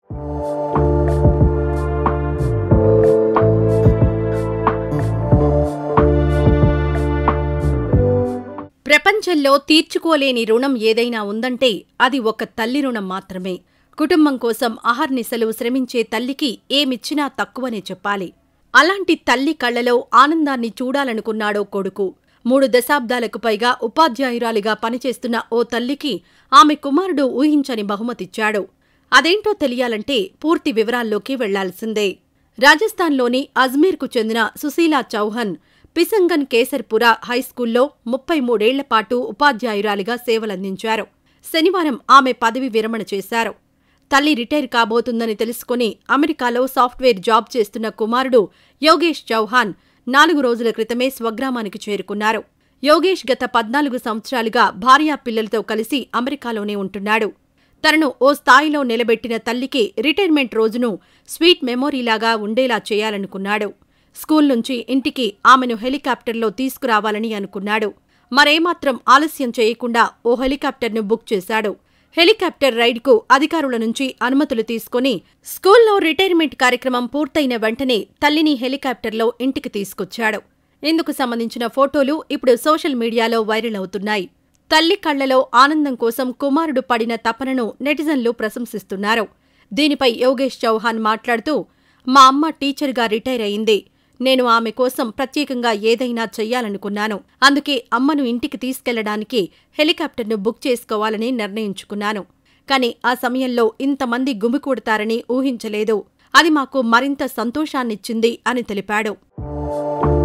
ప్రపంచంలో తీర్చుకోలేని రుణం ఏదైనా ఉందంటే అది ఒక తల్లి రుణం మాత్రమే కుటుంబం కోసం అహర్నిశలు శ్రమించే తల్లికి ఏమిచ్చినా తక్కువనే చెప్పాలి అలాంటి తల్లి కళ్ళలో ఆనందాన్ని చూడాలనుకున్నాడో కొడుకు మూడు దశాబ్దాలకు పైగా ఉపాధ్యాయురాలిగా పనిచేస్తున్న ఓ తల్లికి ఆమె కుమారుడు ఊహించని బహుమతిచ్చాడు అదేంటో తెలియాలంటే పూర్తి వివరాల్లోకి వెళ్లాల్సిందే రాజస్థాన్లోని అజ్మీర్కు చెందిన సుశీలా చౌహాన్ పిసంగన్ కేసర్పుర హైస్కూల్లో ముప్పై మూడేళ్ల పాటు ఉపాధ్యాయురాలిగా సేవలందించారు శనివారం ఆమె పదవి విరమణ చేశారు తల్లి రిటైర్ కాబోతుందని తెలుసుకుని అమెరికాలో సాఫ్ట్వేర్ జాబ్ చేస్తున్న కుమారుడు యోగేష్ చౌహాన్ నాలుగు రోజుల క్రితమే స్వగ్రామానికి చేరుకున్నారు యోగేష్ గత పద్నాలుగు సంవత్సరాలుగా భార్యా పిల్లలతో కలిసి అమెరికాలోనే ఉంటున్నాడు తనను ఓ స్థాయిలో నిలబెట్టిన తల్లికి రిటైర్మెంట్ రోజును స్వీట్ మెమొరీలాగా ఉండేలా చేయాలనుకున్నాడు స్కూల్ నుంచి ఇంటికి ఆమెను హెలికాప్టర్లో తీసుకురావాలని అనుకున్నాడు మరేమాత్రం ఆలస్యం చేయకుండా ఓ హెలికాప్టర్ను బుక్ చేశాడు హెలికాప్టర్ రైడ్కు అధికారుల నుంచి అనుమతులు తీసుకుని స్కూల్లో రిటైర్మెంట్ కార్యక్రమం పూర్తయిన వెంటనే తల్లిని హెలికాప్టర్లో ఇంటికి తీసుకొచ్చాడు ఇందుకు సంబంధించిన ఫోటోలు ఇప్పుడు సోషల్ మీడియాలో వైరల్ అవుతున్నాయి తల్లి కళ్లలో ఆనందం కోసం కుమారుడు పడిన తపనను నెటిజన్లు ప్రశంసిస్తున్నారు దీనిపై యోగేష్ చౌహాన్ మాట్లాడుతూ మా అమ్మ టీచర్గా రిటైర్ అయింది నేను ఆమె కోసం ప్రత్యేకంగా ఏదైనా చెయ్యాలనుకున్నాను అందుకే అమ్మను ఇంటికి తీసుకెళ్లడానికి హెలికాప్టర్ను బుక్ చేసుకోవాలని నిర్ణయించుకున్నాను కాని ఆ సమయంలో ఇంతమంది గుమికూడతారని ఊహించలేదు అది మాకు మరింత సంతోషాన్నిచ్చింది అని తెలిపాడు